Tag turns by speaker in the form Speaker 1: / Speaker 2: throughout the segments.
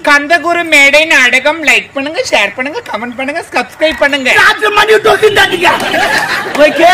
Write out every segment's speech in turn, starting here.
Speaker 1: கந்தகுரு மேடை நாடகம் லைக் பண்ணுங்க ஷேர் பண்ணுங்க கமெண்ட் பண்ணுங்க சப்ஸ்கிரைப் பண்ணுங்க
Speaker 2: ராத்திரி மணி தொகுந்தாட்டிங்க ஓகே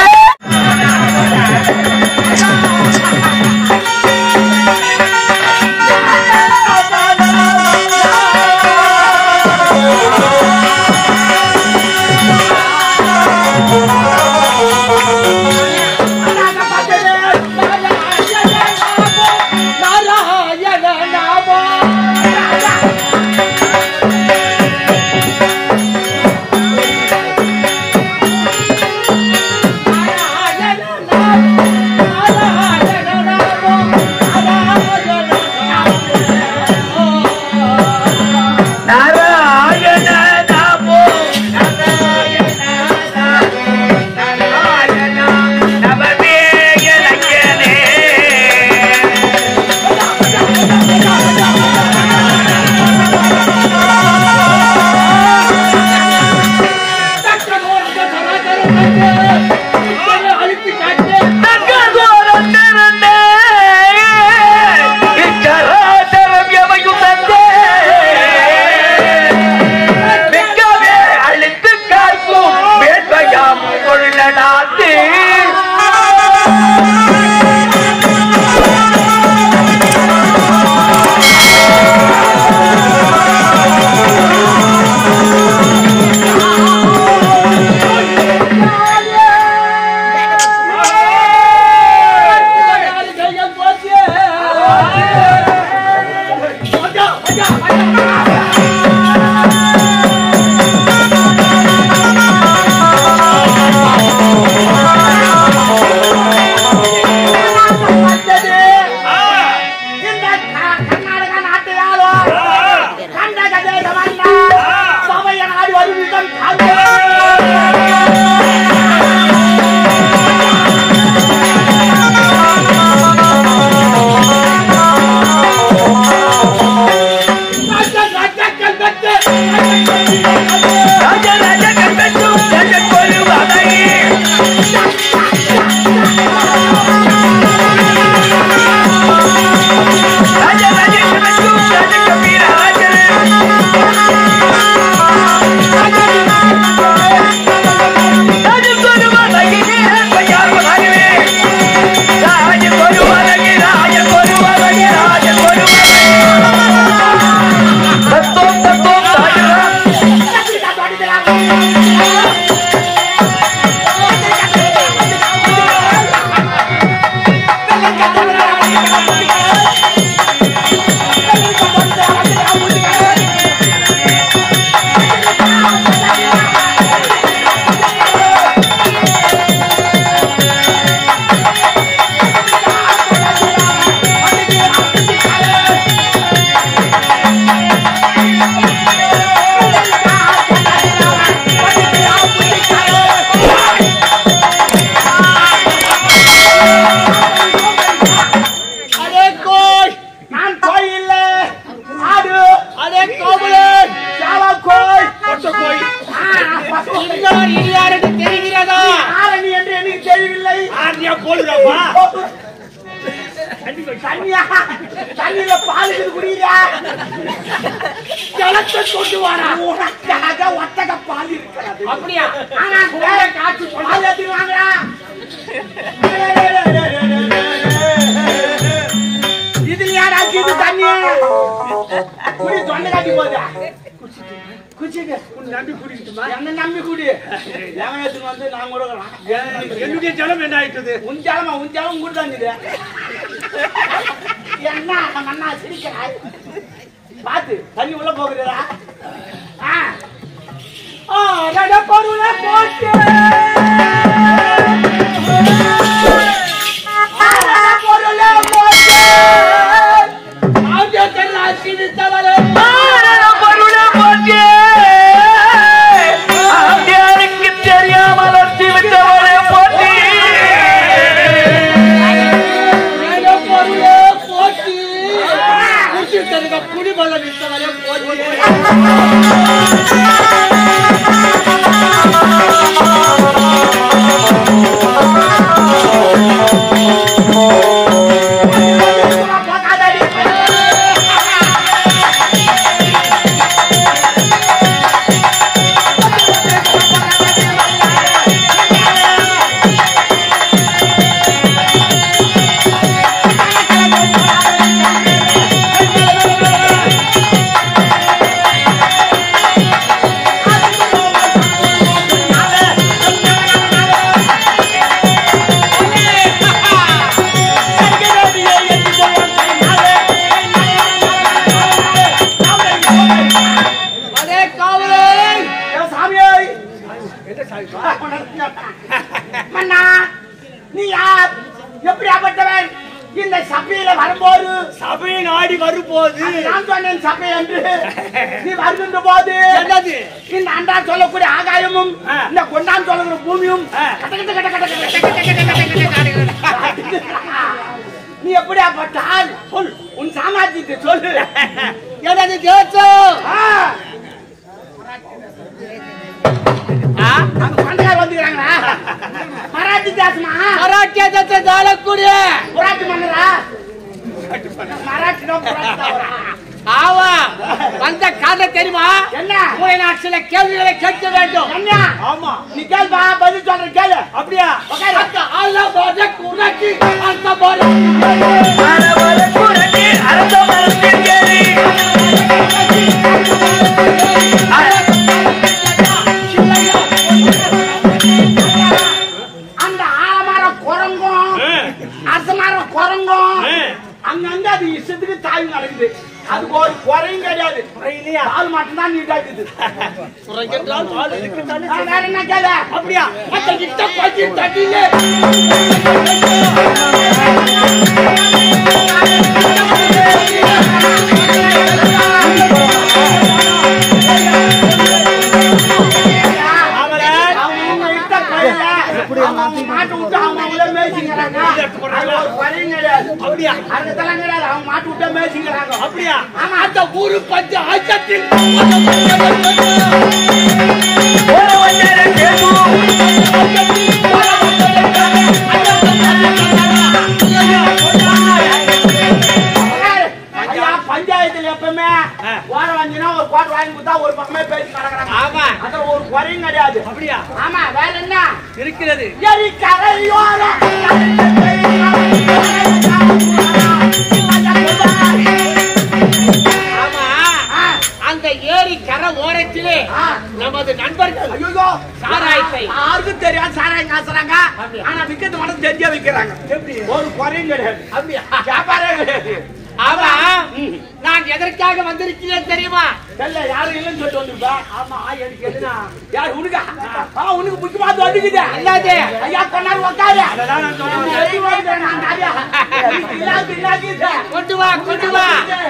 Speaker 2: நாராயண நமோ நவமேயலங்கனே நங்கதோரந்தரண்டே இச்சராச்சரம் எவையும் தந்தே மிக்கவே அழித்து காக்கும் வேட்கையாம் கொள்ளடாதே
Speaker 3: இந்த க- கர்நாடக நாட்டு ஆளும் கண்டக தேசமல்ல சபைய நாடு வருவிதம்
Speaker 2: ராஜ ராஜ கண்டச்சு ராஜ கொலுவதை ராஜ ராஜ கண்டச்சு ராஜ கபீராஜனே ராஜ கொலுவதை பையாவதாகவே ராஜ கொலுவதை ராஜ கொலுவதை ராஜ கொலுவதை தத்தோம் தத்தோம் தாஜரா
Speaker 3: அடே கோய் நான் கோயில்ல ஆடு அடே கோபுல சாவா கோய் பச்ச கோய் இன்னார் இனியார் என்று தெரிகிறதா ஆரணி என்று எனக்கு தெரியவில்லை ஆரணியா போடுறாப்பா தண்ணியா தண்ணியில பால் இருக்குது குடியா ஜலத்தை கொண்டு வாடா உனக்காக ஒட்டக பால் இருக்கிறது அப்படியா ஆனா வேற காட்சி பால் எடுத்துருவாங்களா இதுல யாராச்சும் இது தண்ணி குடி தொண்டை காட்டி போதா குடிச்சுக்க உன் நம்பி குடிக்கட்டுமா என்ன நம்பி குடி ஏமாத்துக்கு வந்து நான் கொடுக்கலாம் என்னுடைய ஜலம் என்ன ஆயிட்டது உன் ஜலமா உன் ஜலம் உங்க தான் என்ன நம்ம அண்ணா சிரிக்கிறாய் பாத்து தண்ணி உள்ள போகுதுடா ஆ ஆ ரட பொருளை போட்டு பொருளை போட்டு ஆஜத்தெல்லாம் சிரித்தவரை
Speaker 2: பருள போச்சே ஆண்டியாருக்கு தெரியாமல் அடித்து விட்டவளே போட்டி
Speaker 3: மேலே பொருளை போட்டு குடிச்சிட்டு குடிமல்ல விட்டவரை போட்டு எப்படியாப்பட்டவன் இந்த சபையில வரும்போது
Speaker 4: சபையை நாடி வரும்போது
Speaker 3: அது நான் சொன்னேன் சபை என்று நீ வருகின்ற போது
Speaker 4: என்னது
Speaker 3: இந்த அண்டான் சொல்லக்கூடிய ஆகாயமும்
Speaker 4: ஆ.
Speaker 3: இந்த கொண்டான் சொல்லக்கூடிய பூமியும்
Speaker 4: ஆ.
Speaker 3: கட்ட கட்ட கட்ட கட்ட கட்ட கட்ட கட்ட கட்ட நீ எப்படியாப்பட்டால் சொல் உன் சாமாஜியத்தை சொல்லு
Speaker 4: எனது தேசம்
Speaker 3: ஆ. அங்க பண்டையார் வந்துக்கிறாங்களா மராட்டி தேசமா
Speaker 4: மராட்டிய தேசத்தை ஆளக்கூடிய
Speaker 3: புராட்டி மன்னரா மராட்டி தான் புராட்டி தான் வரும்.
Speaker 4: ஆவா வந்த காரணம் தெரியுமா
Speaker 3: என்ன
Speaker 4: மூளை நாட்டு சில கேள்விகளை கேட்க வேண்டும்
Speaker 3: என்ன
Speaker 4: ஆமா
Speaker 3: நீ கேள்வா பதில் சொல்ற கேளு
Speaker 4: அப்படியா
Speaker 3: உட்காரு.
Speaker 4: அந்த ஆள போத குணக்கு அந்த போல
Speaker 3: அந்த ஆலமர குரங்கும் அரசமர குரங்கும் அங்கங்க அது இஷ்டத்துக்கு தாய் நடக்குது அதுக்கு ஒரு குறையும் கிடையாது பால் மட்டும்தான் நீட்டா இருக்குது நான் வேற என்ன கேளு
Speaker 4: அப்படியா அந்த கிட்ட கொஞ்சம் தட்டில
Speaker 3: அவங்க இட்ட கையில அவங்க மாட்டு விட்டு அவங்க அவங்களே மேய்ச்சிக்கிறாங்க அதுல ஒரு குறையும் கிடையாது
Speaker 4: அப்படியா
Speaker 3: அதுக்கெல்லாம் கிடையாது அவங்க மாட்டு விட்டே மேய்ச்சிக்கிறாங்க
Speaker 4: அப்படியா
Speaker 3: ஆமா
Speaker 4: அந்த ஊரு பஞ்ச ஆச்சத்தில்
Speaker 3: ஐயா, பஞ்சாயத்துல எப்பவுமே ஓட வந்தீங்கன்னா ஒரு கோட்டை வாங்கி கொடுத்தா ஒரு பக்கமே பேசி நடக்கிறாங்க
Speaker 4: ஆமா
Speaker 3: அதுல ஒரு குறையும் கிடையாது
Speaker 4: அப்படியா
Speaker 3: ஆமா வேற என்ன
Speaker 4: இருக்கிறது
Speaker 3: எரி கரையோர
Speaker 4: ஆமா அந்த ஏரி கரை ஓரத்திலே நமது நண்பர்கள்
Speaker 3: ஐயோ
Speaker 4: சாராயத்தை.
Speaker 3: யாருக்கும் தெரியாது சாராயம் காசுறாங்க ஆனா விக்கிறது மட்டும் தெரிஞ்சே விக்கிறாங்க
Speaker 4: எப்படி
Speaker 3: ஒரு குறையும் கிடையாது
Speaker 4: அப்படியா
Speaker 3: வியாபாரம் கிடையாது
Speaker 4: ஆமா நான் எதற்காக வந்திருக்கிறேன் தெரியுமா
Speaker 3: தெரியல யாரும் இல்லைன்னு சொல்லிட்டு வந்துருப்பா ஆமா எனக்கு எதுனா யார் உனக்கா ஆ உனக்கு புத்தி பார்த்து வந்துக்குது
Speaker 4: அல்லாதே.
Speaker 3: ஐயா கொண்டாரு உக்காரு
Speaker 4: அததான் நான் சொல்ல வந்தேன்.
Speaker 3: எது வந்து நான் நிறையா இல்லாது இல்லாது
Speaker 4: கொண்டு வா கொண்டு வா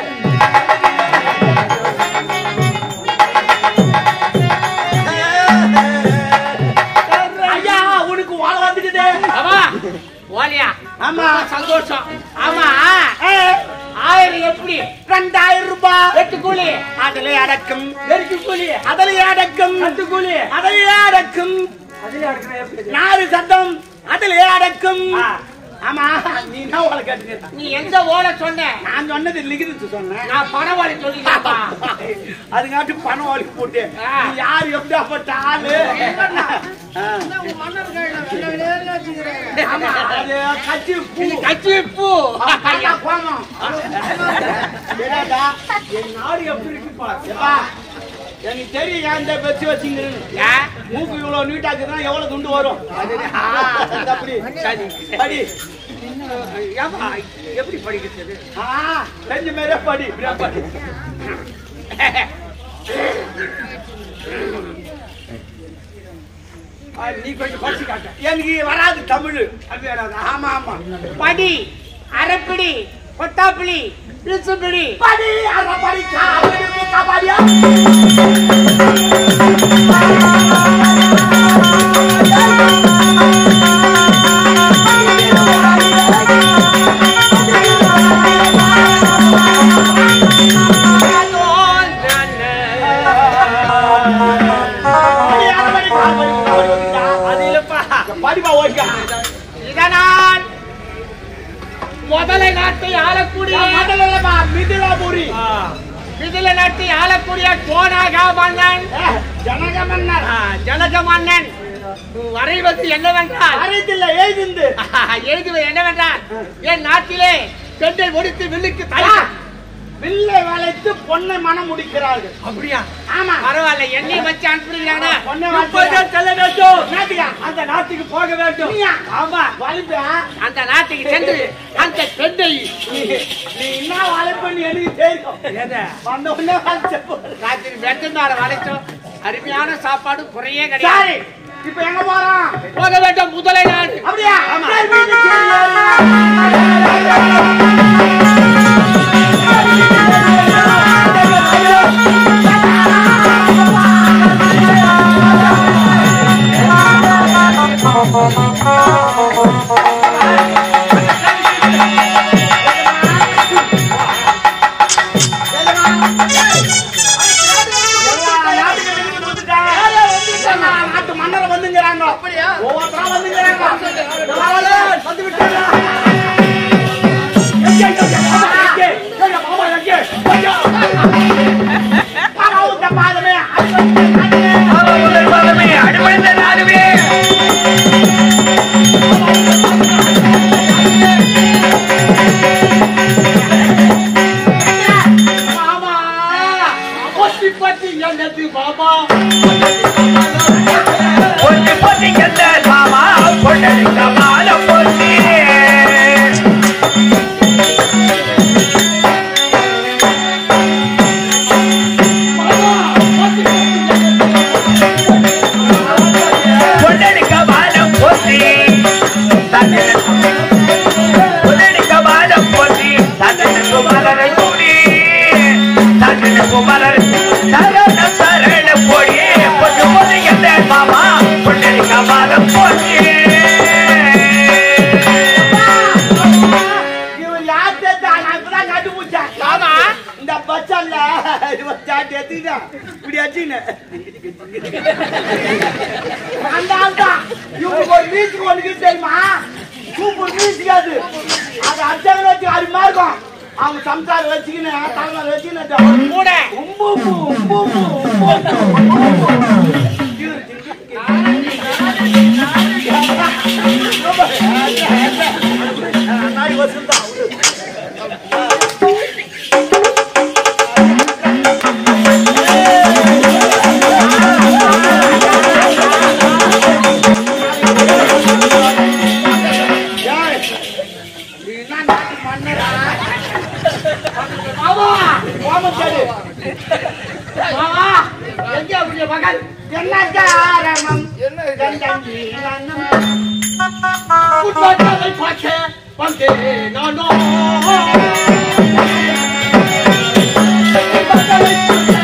Speaker 3: ஐயா உனக்கு வாழ வந்துக்குது
Speaker 4: ஆமா ஓலியா
Speaker 3: ஆமா
Speaker 4: சந்தோஷம் ஆமா
Speaker 3: ஏ,
Speaker 4: ஆயிரம் எப்படி
Speaker 3: ரெண்டாயிரம் ரூபாய்
Speaker 4: எட்டு கூலி
Speaker 3: அதிலே அடக்கும்
Speaker 4: எட்டு கூலி
Speaker 3: அதிலே அடக்கும்
Speaker 4: எட்டு கூலி
Speaker 3: அதிலே அடக்கும் நாலு சத்தம் அதிலே அடக்கும் ஆமா நீ என்ன ஓலை கேட்டுக்க
Speaker 4: நீ எந்த ஓலை சொன்ன
Speaker 3: நான் சொன்னது லிகிதத்து சொன்னேன்
Speaker 4: நான் பண ஓலை சொல்லிக்கப்பா
Speaker 3: அதுங்காட்டி பணம் ஓடி போட்டு
Speaker 4: ஆ.
Speaker 3: நீ யாரு எப்படியாப்பட்ட ஆளு ஆ. ஆமா, அது கட்சி பூ.
Speaker 4: கட்சி பூ
Speaker 3: அவன் கையில கோமம். என்னடா, என் நாடு எப்படி இருக்கு பாரு. எப்பா, எனக்கு தெரியும் ஏன் இந்த வச்சு வச்சுங்கிறேன்னு
Speaker 4: ஆ?
Speaker 3: மூக்கு இவ்வளவு நீட்டா இருக்குதுன்னா எவ்வளவு துண்டு வரும் ஆ, அது அப்படி சரி படி
Speaker 4: ஏப்பா, எப்படி படிக்கிறது
Speaker 3: ஆ, தெரிஞ்ச மாதிரியே படி இப்படியே படி
Speaker 4: ஆ, நீ கொஞ்சம் படிச்சு காட்ட
Speaker 3: எனக்கு வராது தமிழ் ஆமா ஆமா
Speaker 4: படி அரைப்பிடி கொத்தாப்பிடி பிடிச்சுப்பிடி
Speaker 3: படி அற படி காவடி முக்கா படியா படி அற படி காவடி முக்கா படி வந்துட்டா.
Speaker 4: அது இல்லப்பா
Speaker 3: படிப்பா ஓய்க்கா
Speaker 4: இதனால் முதலை நாட்டை ஆளக்கூடிய
Speaker 3: முதல்லப்பா மிதிலாபுரி
Speaker 4: மிதில நாட்டை ஆளக்கூடிய கோனாகா மன்னன்
Speaker 3: ஏ, ஜனக மன்னர்
Speaker 4: ஆ, ஜனக மன்னன் வரைவது என்னவென்றால்
Speaker 3: அறியத்தில்லை எழுதிந்து
Speaker 4: எழுதுவது என்னவென்றால் என் நாட்டிலே பெண்ணை ஒடித்து வில்லுக்கு
Speaker 3: ஐயா,
Speaker 4: தலை
Speaker 3: வில்லை வளைத்து பொன்னை மனம் முடிக்கிறார்கள்
Speaker 4: அப்படியா
Speaker 3: ஆமா
Speaker 4: பரவாயில்ல என்னை வச்சு அனுப்புறீங்க
Speaker 3: பொன்னை
Speaker 4: இப்போதே
Speaker 3: வளைத்து
Speaker 4: செல்ல வேண்டும்
Speaker 3: நாட்டுக்கா
Speaker 4: அந்த நாட்டுக்கு போக வேண்டும்
Speaker 3: நீயா?
Speaker 4: ஆமா
Speaker 3: வளைப்பா
Speaker 4: அந்த நாட்டுக்கு சென்று அந்த பெண்ணை
Speaker 3: நீ நீ என்ன வளைப்புன்னு எனக்கு தெரியும்
Speaker 4: எதை?
Speaker 3: வந்த உடனே வளைச்ச போது.
Speaker 4: ராத்திரி வெட்டந்தார வளைச்சோம் அருமையான சாப்பாடு குறையே
Speaker 3: சரி
Speaker 4: கிடையாது
Speaker 3: இப்ப எங்க போறோம்
Speaker 4: போக வேண்டும் முதலை நாடு
Speaker 3: அப்படியா
Speaker 4: ஆமா.
Speaker 3: சரி, சரி, சரி. மாமா பொத்தி பொத்தி என்னது மாமா
Speaker 2: பொட்டி பொட்டி கெட்ட மாமா பொட்டடிக்க மாலை பொட்டி பொட்டடிக்க மாலை பொட்டி பொட்டடிக்க மாலை பொட்டி தன்னனுக்கு மலரை கூடி தன்னனுக்கு மலர் சரண சரண பொடி பொட்டு பொட்டு கெட்ட மாமா பொட்டடிக்க மாலை பொட்டி
Speaker 3: இவன் யார் தெரிஞ்சா நான் இப்பதான் கண்டுபிடிச்சேன்
Speaker 4: ஆமா.
Speaker 3: இந்த பச்சான்ல இவன் சாட்டி எடுத்துக்கிட்டான் இப்படி அடிச்சுக்கினேன் அந்த ஆள் தான் இவனுக்கு ஒரு மியூசிக் ஒன்று தெரியுமா சூப்பர் மியூசிக் அது அது அர்ச்சகன் வச்சு அருமையா இருக்கும் அவங்க சம்சாரம் வச்சுக்கின்னு தலைமையில வச்சுக்கின்னு
Speaker 4: மூட
Speaker 3: உம்பு உம்பு, உம்பு உம்பு, உம்பு உம்பு, உம்பு உம்பு. நாய் வசந்தா ஏய், நீ என்ன நாட்டு மன்னரா? மாமா, கோமச்சாரி. மாமா, எங்கே உடைய மகள்? என்ன காரணம்? கண்டம் நீலனம். குற்றத்தை பார்க்க வந்தேன் நானோ. குற்றத்தை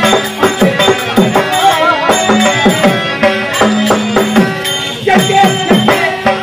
Speaker 3: எங்கே, எங்கே,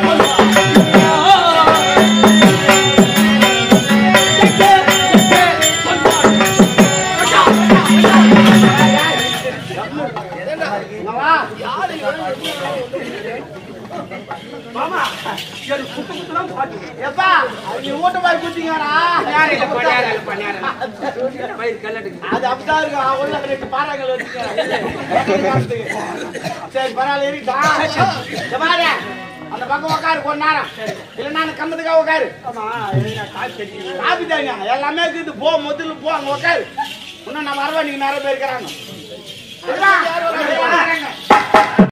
Speaker 3: மாமா எனக்கு குத்து குத்துலாம் பாட்டு எப்பா நீ ஊட்ட மாதிரி குத்திங்கடா
Speaker 4: யார் இல்ல பண்ணியாரா இல்ல பண்ணியாரா பயிர் கல்லட்டுக்கு
Speaker 3: அது அப்படிதான் இருக்கும் அவன் உள்ள ரெண்டு பாறாங்கள் வச்சுக்க சரி பரவாயில்ல இருக்கா இந்த பாரு அந்த பக்கம் உட்காரு கொஞ்ச நேரம் இல்லைன்னா அந்த கம்பத்துக்காக உட்காரு காப்பி தாங்க எல்லாமே இருக்குது போ முதல்ல போ அங்க உட்காரு இன்னும் நான் வரவா நீங்க நிறைய பேர் இருக்கிறாங்க